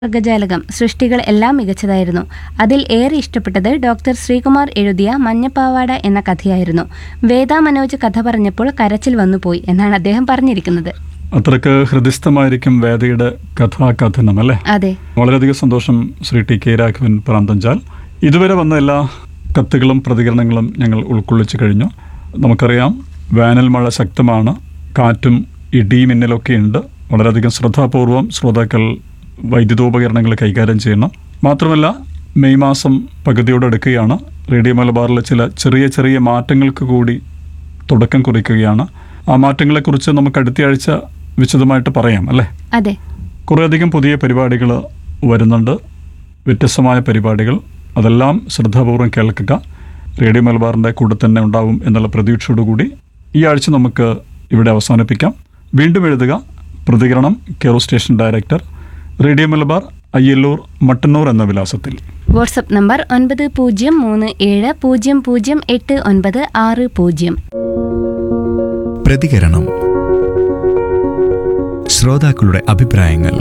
വർഗജാലകം സൃഷ്ടികൾ എല്ലാം മികച്ചതായിരുന്നു അതിൽ ഏറെ ഇഷ്ടപ്പെട്ടത് ഡോക്ടർ ശ്രീകുമാർ എഴുതിയ മഞ്ഞപ്പാവാട എന്ന കഥയായിരുന്നു വേദ മനോജ് കഥ പറഞ്ഞപ്പോൾ കരച്ചിൽ വന്നുപോയി എന്നാണ് അദ്ദേഹം പറഞ്ഞിരിക്കുന്നത് അത്രക്ക് ഹൃദയസ്ഥമായിരിക്കും വേദയുടെ കഥാകഥനം അല്ലേ അതെ വളരെയധികം സന്തോഷം ശ്രീ ടി കെ രാഘവൻ പ്രാന്തഞ്ചാൽ ഇതുവരെ വന്ന എല്ലാ കത്തുകളും പ്രതികരണങ്ങളും ഞങ്ങൾ ഉൾക്കൊള്ളിച്ചു കഴിഞ്ഞു നമുക്കറിയാം വേനൽ മഴ ശക്തമാണ് കാറ്റും ഇടിമിന്നലൊക്കെ ഉണ്ട് വളരെയധികം ശ്രദ്ധാപൂർവം ശ്രോതാക്കൾ വൈദ്യുതോപകരണങ്ങൾ കൈകാര്യം ചെയ്യണം മാത്രമല്ല മെയ് മാസം പകുതിയോടടുക്കുകയാണ് റേഡിയോ മലബാറിലെ ചില ചെറിയ ചെറിയ മാറ്റങ്ങൾക്ക് കൂടി തുടക്കം കുറിക്കുകയാണ് ആ മാറ്റങ്ങളെക്കുറിച്ച് നമുക്ക് അടുത്തയാഴ്ച വിശദമായിട്ട് പറയാം അല്ലേ അതെ കുറേയധികം പുതിയ പരിപാടികൾ വരുന്നുണ്ട് വ്യത്യസ്തമായ പരിപാടികൾ അതെല്ലാം ശ്രദ്ധാപൂർവം കേൾക്കുക റേഡിയോ മലബാറിൻ്റെ കൂടെ തന്നെ ഉണ്ടാവും എന്നുള്ള പ്രതീക്ഷയോടുകൂടി ഈ ആഴ്ച നമുക്ക് ഇവിടെ അവസാനിപ്പിക്കാം വീണ്ടും എഴുതുക പ്രതികരണം care of station director radio Malabar Ayyallur Mattannur എന്ന വിലാസത്തിൽ വാട്സപ്പ് നമ്പർ ഒൻപത് പൂജ്യം മൂന്ന് ഏഴ് പൂജ്യം പൂജ്യം എട്ട് ഒൻപത് ആറ് പൂജ്യം പ്രതികരണം ശ്രോതാക്കളുടെ അഭിപ്രായങ്ങൾ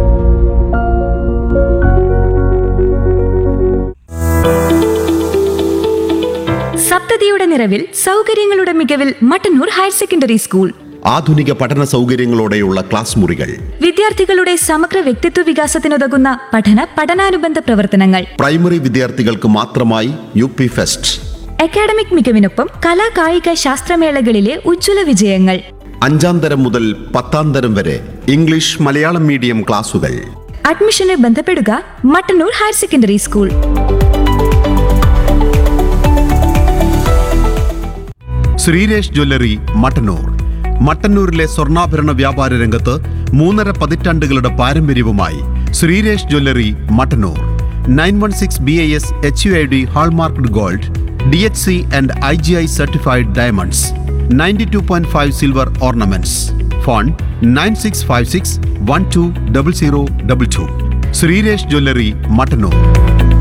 സപ്തതിയുടെ നിറവിൽ സൗകര്യങ്ങളുടെ മികവിൽ മട്ടന്നൂർ ഹയർ സെക്കൻഡറി സ്കൂൾ ആധുനിക പഠന സൗകര്യങ്ങളോടെയുള്ള ക്ലാസ് മുറികൾ വിദ്യാർത്ഥികളുടെ സമഗ്ര വ്യക്തിത്വ വികാസത്തിനുതകുന്ന പഠന പഠനാനുബന്ധ പ്രവർത്തനങ്ങൾ പ്രൈമറി വിദ്യാർത്ഥികൾക്ക് മാത്രമായി യു പി ഫെസ്റ്റ് അക്കാഡമിക് മികവിനൊപ്പം കലാ കായിക ശാസ്ത്രമേളകളിലെ ഉജ്ജ്വല വിജയങ്ങൾ അഞ്ചാം തരം മുതൽ പത്താം തരം വരെ ഇംഗ്ലീഷ് മലയാളം മീഡിയം ക്ലാസുകൾ അഡ്മിഷന് ബന്ധപ്പെടുക Mattannur higher secondary school Sreeresh jewellery Mattannur മട്ടന്നൂരിലെ സ്വർണ്ണാഭരണ വ്യാപാര രംഗത്ത് മൂന്നര പതിറ്റാണ്ടുകളുടെ പാരമ്പര്യവുമായി Sreeresh jewellery Mattannur nine one six B I S H U I D hallmarked gold D H C and I G I certified diamonds ninety two point five silver ornaments phone nine six five six one two double zero double two Sreeresh jewellery Mattannur